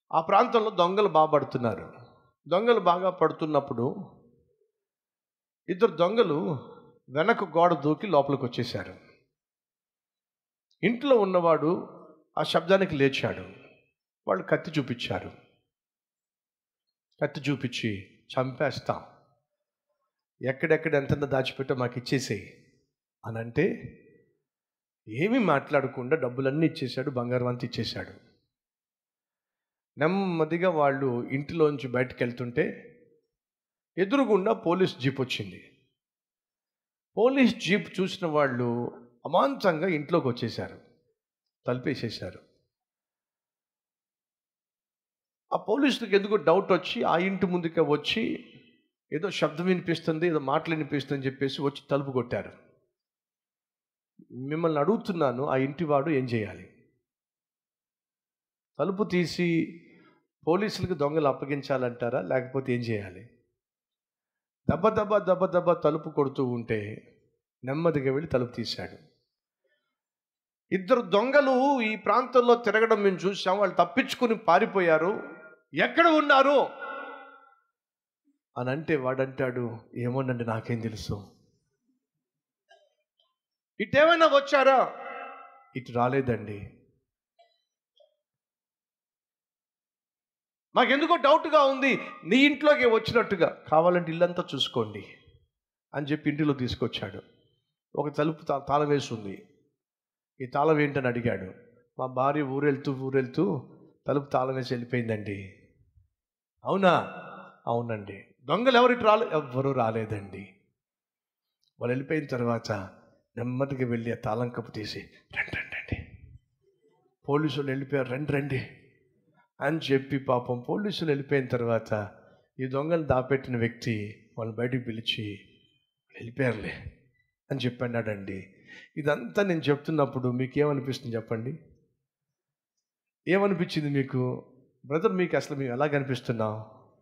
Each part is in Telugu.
ఆ ప్రాంతంలో దొంగలు బాగా పడుతున్నారు దొంగలు బాగా పడుతున్నప్పుడు ఇద్దరు దొంగలు వెనక గోడ దూకి లోపలికి వచ్చేశారు ఇంట్లో ఉన్నవాడు ఆ శబ్దానికి లేచాడు వాళ్ళు కత్తి చూపించారు కత్తి చూపించి చంపేస్తాం ఎక్కడెక్కడ ఎంతెంత దాచిపెట్టో మాకు ఇచ్చేసేయి అని అంటే ఏమీ మాట్లాడకుండా డబ్బులన్నీ ఇచ్చేశాడు బంగారం అంతా ఇచ్చేశాడు నెమ్మదిగా వాళ్ళు ఇంటిలోంచి బయటకు వెళ్తుంటే ఎదురుగుండా పోలీస్ జీప్ వచ్చింది పోలీస్ జీప్ చూసిన వాళ్ళు అమాంతంగా ఇంట్లోకి వచ్చేశారు తలుపేసేశారు ఆ పోలీసులకు ఎందుకు డౌట్ వచ్చి ఆ ఇంటి ముందుకే వచ్చి ఏదో శబ్దం వినిపిస్తుంది ఏదో మాటలు వినిపిస్తుంది అని చెప్పేసి వచ్చి తలుపు కొట్టారు మిమ్మల్ని అడుగుతున్నాను ఆ ఇంటివాడు ఏం చేయాలి తలుపు తీసి పోలీసులకు దొంగలు అప్పగించాలంటారా లేకపోతే ఏం చేయాలి దెబ్బ దెబ్బ దెబ్బ దెబ్బ తలుపు కొడుతూ ఉంటే నెమ్మదిగా వెళ్ళి తలుపు తీశాడు ఇద్దరు దొంగలు ఈ ప్రాంతంలో తిరగడం మేము చూసాం వాళ్ళు తప్పించుకుని పారిపోయారు ఎక్కడ ఉన్నారు అని అంటే వాడంటాడు ఏమోనండి నాకేం తెలుసు ఇటేమైనా వచ్చారా ఇటు రాలేదండి మాకెందుకో డౌట్గా ఉంది నీ ఇంట్లోకి వచ్చినట్టుగా కావాలంటే ఇల్లంతా చూసుకోండి అని చెప్పి ఇంటిలో తీసుకొచ్చాడు ఒక తలుపు తా తాళం వేసి ఉంది ఈ తాళం ఏంటని అడిగాడు మా భార్య ఊరెళ్తూ ఊరెళ్తూ తలుపు తాళం వేసి వెళ్ళిపోయిందండి అవునా అవునండి దొంగలు ఎవరికి రాలే ఎవ్వరూ రాలేదండి వాళ్ళు వెళ్ళిపోయిన తర్వాత నెమ్మదిగా వెళ్ళి ఆ తాళం కప్పు తీసి రండి రండి రండి పోలీసులు వెళ్ళిపోయారు రండి రండి అని చెప్పి పాపం పోలీసులు వెళ్ళిపోయిన తర్వాత ఈ దొంగలు దాపెట్టిన వ్యక్తి వాళ్ళు బయటికి పిలిచి వెళ్ళిపోయారులే అని చెప్పన్నాడండి ఇదంతా నేను చెప్తున్నప్పుడు మీకు ఏమనిపిస్తుంది చెప్పండి ఏమనిపించింది మీకు బ్రదర్ మీకు అసలు మేము ఎలా కనిపిస్తున్నాం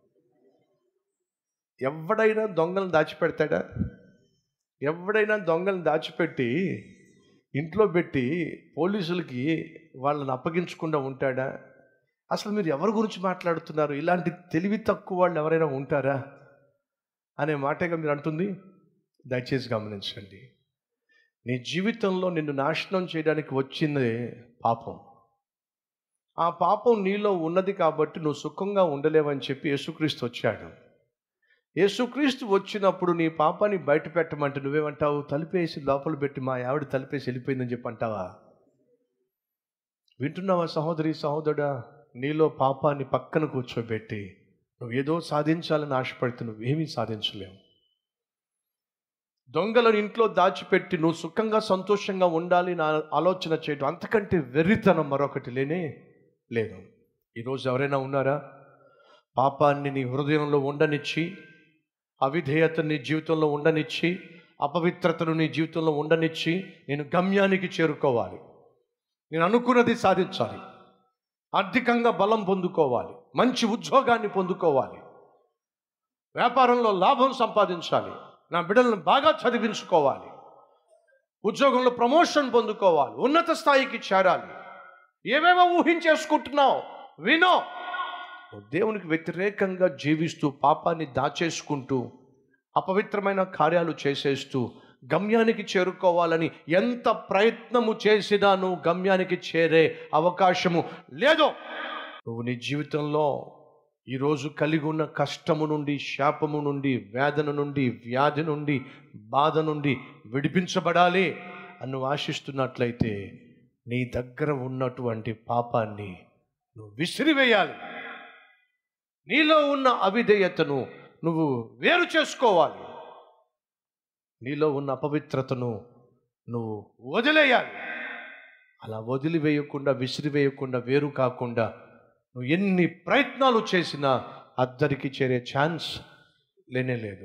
ఎవడైనా దొంగలను దాచిపెడతాడా ఎవడైనా దొంగలను దాచిపెట్టి ఇంట్లో పెట్టి పోలీసులకి వాళ్ళని అప్పగించకుండా ఉంటాడా అసలు మీరు ఎవరి గురించి మాట్లాడుతున్నారు ఇలాంటి తెలివి తక్కువ వాళ్ళు ఎవరైనా ఉంటారా అనే మాటగా మీరు అంటుంది దయచేసి గమనించండి నీ జీవితంలో నిన్ను నాశనం చేయడానికి వచ్చింది పాపం ఆ పాపం నీలో ఉన్నది కాబట్టి నువ్వు సుఖంగా ఉండలేవని చెప్పి యేసుక్రీస్తు వచ్చాడు యేసుక్రీస్తు వచ్చినప్పుడు నీ పాపాన్ని బయట పెట్టమంటే నువ్వేమంటావు తలిపేసి లోపల పెట్టి మా ఆవిడ తలిపేసి వెళ్ళిపోయిందని చెప్పి అంటావా వింటున్నావా సహోదరి సహోదరుడా నీలో పాపాన్ని పక్కన కూర్చోబెట్టి నువ్వు ఏదో సాధించాలని ఆశపడితే నువ్వేమీ సాధించలేవు దొంగలను ఇంట్లో దాచిపెట్టి నువ్వు సుఖంగా సంతోషంగా ఉండాలి నా ఆలోచన చేయడం అంతకంటే వెర్రితనం మరొకటి లేనే లేదు ఈరోజు ఎవరైనా ఉన్నారా పాపాన్ని నీ హృదయంలో ఉండనిచ్చి అవిధేయతను నీ జీవితంలో ఉండనిచ్చి అపవిత్రతను నీ జీవితంలో ఉండనిచ్చి నేను గమ్యానికి చేరుకోవాలి నేను అనుకున్నది సాధించాలి ఆర్థికంగా బలం పొందుకోవాలి మంచి ఉద్యోగాన్ని పొందుకోవాలి వ్యాపారంలో లాభం సంపాదించాలి నా బిడ్డలను బాగా చదివించుకోవాలి ఉద్యోగంలో ప్రమోషన్ పొందుకోవాలి ఉన్నత స్థాయికి చేరాలి ఏవేవో ఊహించేసుకుంటున్నావు వినో నువ్వు దేవునికి వ్యతిరేకంగా జీవిస్తూ పాపాన్ని దాచేసుకుంటూ అపవిత్రమైన కార్యాలు చేసేస్తూ గమ్యానికి చేరుకోవాలని ఎంత ప్రయత్నము చేసినా నువ్వు గమ్యానికి చేరే అవకాశము లేదు నువ్వు నీ జీవితంలో ఈరోజు కలిగి ఉన్న కష్టము నుండి శాపము నుండి వేదన నుండి వ్యాధి నుండి బాధ నుండి విడిపించబడాలి అని నువ్వు ఆశిస్తున్నట్లయితే నీ దగ్గర ఉన్నటువంటి పాపాన్ని నువ్వు విసిరివేయాలి నీలో ఉన్న అవిధేయతను నువ్వు వేరు చేసుకోవాలి నీలో ఉన్న అపవిత్రతను నువ్వు వదిలేయాలి అలా వదిలివేయకుండా విసిరివేయకుండా వేరు కాకుండా నువ్వు ఎన్ని ప్రయత్నాలు చేసినా అద్దరికి చేరే ఛాన్స్ లేనే లేదు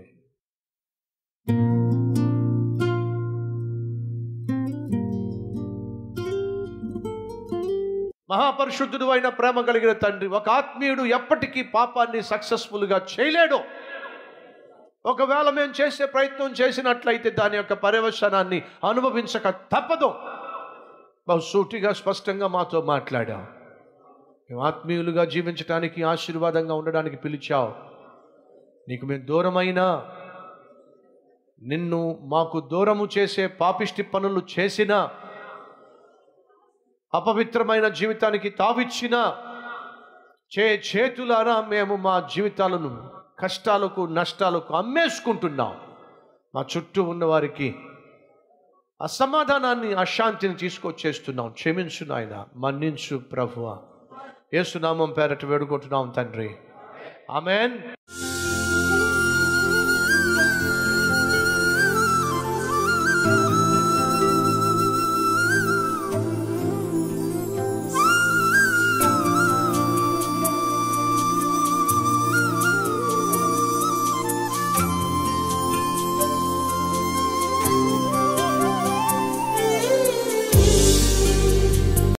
మహాపరిశుద్ధుడు అయిన ప్రేమ కలిగిన తండ్రి ఒక ఆత్మీయుడు ఎప్పటికీ పాపాన్ని సక్సెస్ఫుల్గా చేయలేడు ఒకవేళ మేము చేసే ప్రయత్నం చేసినట్లయితే దాని యొక్క పర్యవసనాన్ని అనుభవించక తప్పదు బహు సూటిగా స్పష్టంగా మాతో మాట్లాడాం మేము ఆత్మీయులుగా జీవించడానికి ఆశీర్వాదంగా ఉండడానికి పిలిచావు నీకు మేము దూరమైనా నిన్ను మాకు దూరము చేసే పాపిష్టి పనులు చేసిన అపవిత్రమైన జీవితానికి తావిచ్చిన చే చేతులారా మేము మా జీవితాలను కష్టాలకు నష్టాలకు అమ్మేసుకుంటున్నాం మా చుట్టూ ఉన్న వారికి అసమాధానాన్ని అశాంతిని తీసుకొచ్చేస్తున్నాం క్షమించు నాయన మన్నించు ప్రభువ ఏసునామం పేరట వేడుకుంటున్నాం తండ్రి ఆమెన్